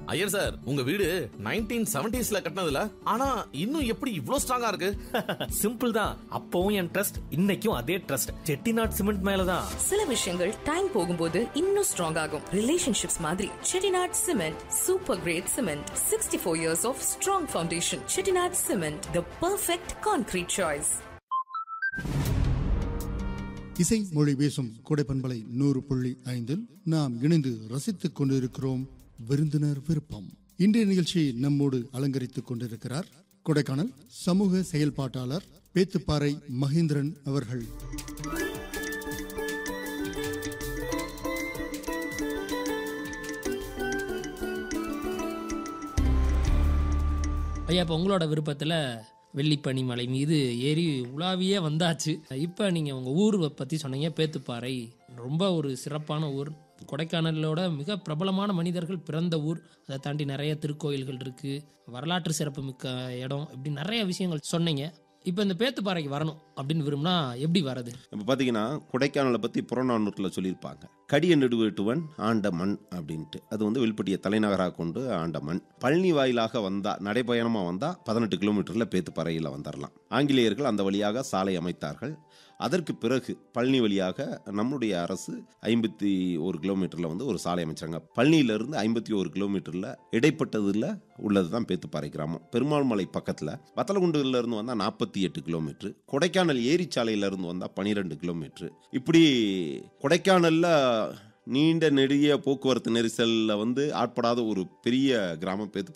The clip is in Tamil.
ஐயர் சார் உங்க வீடு நைன்டீன் செவன்டிஸ்ல கட்டினதுல ஆனா இன்னும் எப்படி இவ்ளோ ஸ்ட்ராங்கா இருக்கு சிம்பிள் தான் அப்பவும் என் ட்ரஸ்ட் இன்னைக்கும் அதே ட்ரஸ்ட் செட்டிநாட் சிமெண்ட் மேலதான் சில விஷயங்கள் டைம் போகும்போது இன்னும் ஸ்ட்ராங் ஆகும் ரிலேஷன்ஷிப்ஸ் மாதிரி Chettinad cement super great cement sixty four years of strong foundation Chettinad cement the perfect concrete choice இசை மொழி பேசும் கொடைப்பண்பலை நூறு புள்ளி ஐந்தில் நாம் இணைந்து ரசித்துக் கொண்டிருக்கிறோம் விருந்தினர் விருப்பம் இன்றைய நிகழ்ச்சியை நம்மோடு அலங்கரித்துக் கொண்டிருக்கிறார் கொடைக்கானல் சமூக செயல்பாட்டாளர் பேத்துப்பாறை மகேந்திரன் அவர்கள் ஐயா இப்போ உங்களோட விருப்பத்தில் வெள்ளிப்பனி மலை மீது ஏறி உலாவியே வந்தாச்சு இப்போ நீங்கள் உங்கள் ஊர் பற்றி சொன்னீங்க பேத்துப்பாறை ரொம்ப ஒரு சிறப்பான ஊர் கொடைக்கானலோட மிக பிரபலமான மனிதர்கள் பிறந்த ஊர் அதை தாண்டி நிறைய திருக்கோயில்கள் இருக்குது வரலாற்று சிறப்பு மிக்க இடம் இப்படி நிறைய விஷயங்கள் சொன்னீங்க இப்போ இந்த பேத்துப்பாறைக்கு வரணும் அப்படின்னு விரும்பினா எப்படி வர்றது இப்போ பார்த்தீங்கன்னா கொடைக்கானலை பற்றி புறநானூற்றில் சொல்லியிருப்பாங்க கடிய நெடுவேட்டுவன் ஆண்ட மண் அப்படின்ட்டு அது வந்து வில்பட்டியை தலைநகராக கொண்டு ஆண்ட மண் பழனி வாயிலாக வந்தா நடைபயணமாக வந்தால் பதினெட்டு கிலோமீட்டரில் பேத்துப்பாறையில் வந்துடலாம் ஆங்கிலேயர்கள் அந்த வழியாக சாலை அமைத்தார்கள் அதற்கு பிறகு பழனி வழியாக நம்முடைய அரசு ஐம்பத்தி ஒரு கிலோமீட்டரில் வந்து ஒரு சாலை அமைச்சாங்க பழனியிலிருந்து ஐம்பத்தி ஒரு கிலோமீட்டரில் இடைப்பட்டதில் உள்ளது தான் பேத்துப்பாறை கிராமம் பெருமாள் மலை பக்கத்தில் வத்தலகுண்டுல இருந்து வந்தால் நாற்பத்தி எட்டு கிலோமீட்டர் கொடைக்கானல் ஏரிச்சாலையில இருந்து வந்தால் பன்னிரெண்டு கிலோமீட்டர் இப்படி கொடைக்கானலில் நீண்ட நெடிய போக்குவரத்து நெரிசலில் வந்து ஆட்படாத ஒரு பெரிய கிராமம் பேத்துப்பாறை